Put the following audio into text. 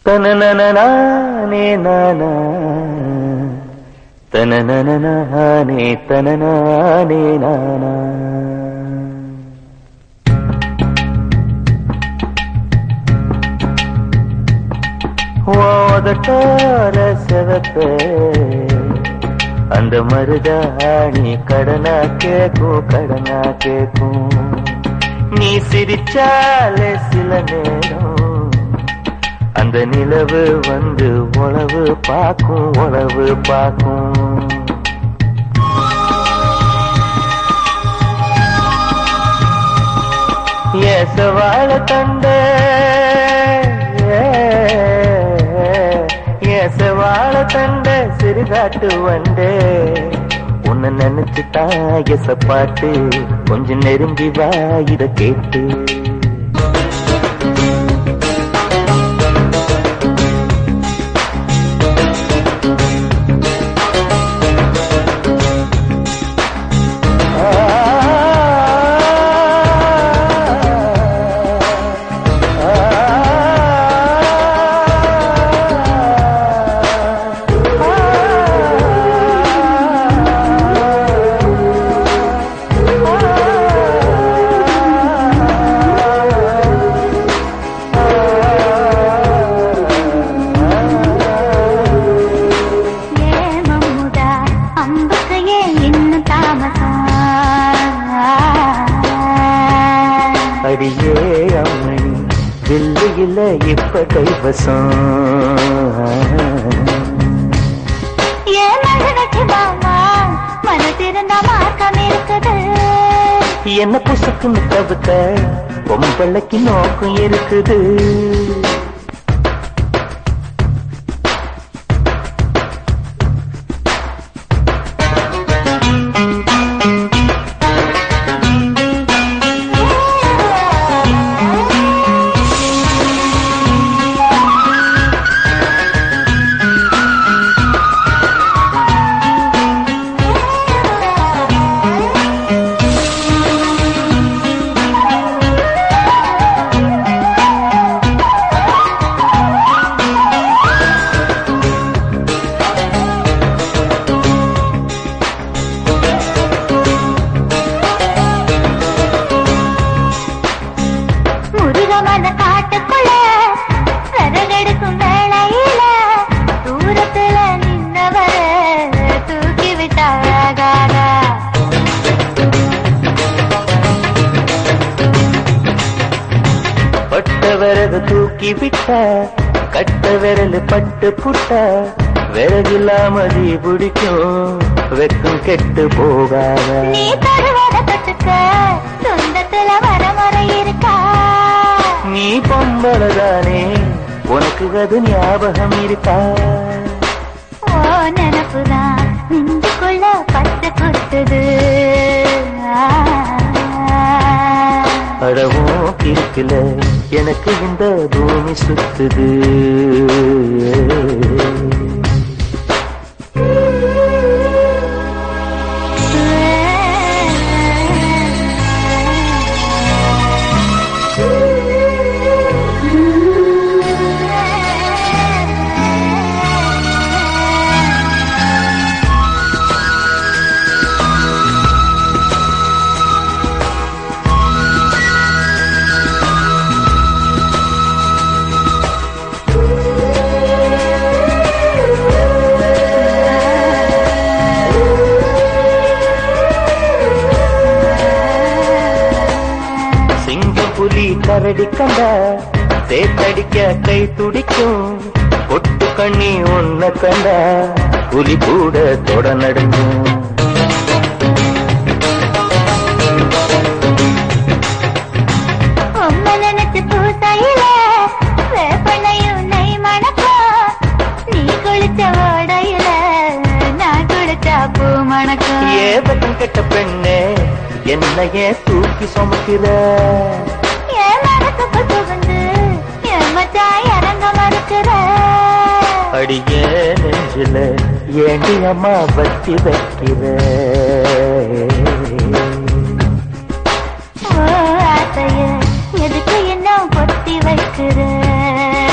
தனனனே நானா தனனனே தனனானே நானா ஓதட்டார செவப்ப அந்த மருதாணி கடனா கேக்கும் கடனா கேக்கும் நீ சிரிச்சாலே சில நேரம் அந்த நிலவு வந்து உழவு பார்க்கும் உழவு பார்க்கும் ஏசவாழ தண்ட ஏசவாழ தண்ட சிறுகாட்டு வண்டே உன்னை நினைச்சுதான் எச பாட்டு கொஞ்சம் நெருங்கி வா இத கேட்டு ஏ மம்முதா அம்புக்கு ஏன் இன்னும் தாமசம் அடியே அம்மணி தில்லியில இப்ப கைவசம் ஏ மகனுக்கு மாமா மனதிருந்த மார்க்கம் இருக்குது என்ன புசுக்குன்னு தவிர்த்த பொம்பளைக்கு நோக்கம் இருக்குது முருகமன காட்டுக்குள்ள விறகெடுக்கும் வேளையில தூரத்துல நின்னவர தூக்கி விட்டாகாதா பட்ட விறகு தூக்கி விட்ட கட்ட விரல் பட்டு புட்ட விறகில்லாம தீ பிடிக்கும் வெக்கம் கெட்டு போகாத நீ தருவத தொட்டுக்க சொந்தத்துல வரமுறை இருக்கா நீ பொம்பளதானே உனக்கு அது ஞாபகம் இருக்கா ஓ நினப்புதான் நெஞ்சுக்குள்ள பத்து குத்துது அடவும் கிறுக்கல எனக்கு இந்த பூமி சுத்துது சிங்கம் புலி கரடி கண்ட சேத்தடிக்க கை துடிக்கும் கொட்டு கண்ணி ஒன்ன கண்ட புலி கூட தொட நடுங்கும் உம்மை நினைச்சு பூசையில வேப்பனையும் நெய் மணக்கும் நீ குளிச்ச ஓடையில நான் குளிச்ச பூ மணக்கும் ஏவகம் கெட்ட பெண்ணே என்னையே தூக்கி சுமக்கிற என் மனசுக்குள் புகுந்து என் மச்சான் இறங்க மறுக்கிற அடியே நெஞ்சில ஏண்டி அம்மா வத்தி வைக்கிற ஓ ஆசைய எதுக்கு இன்னும் பொத்தி வைக்கிற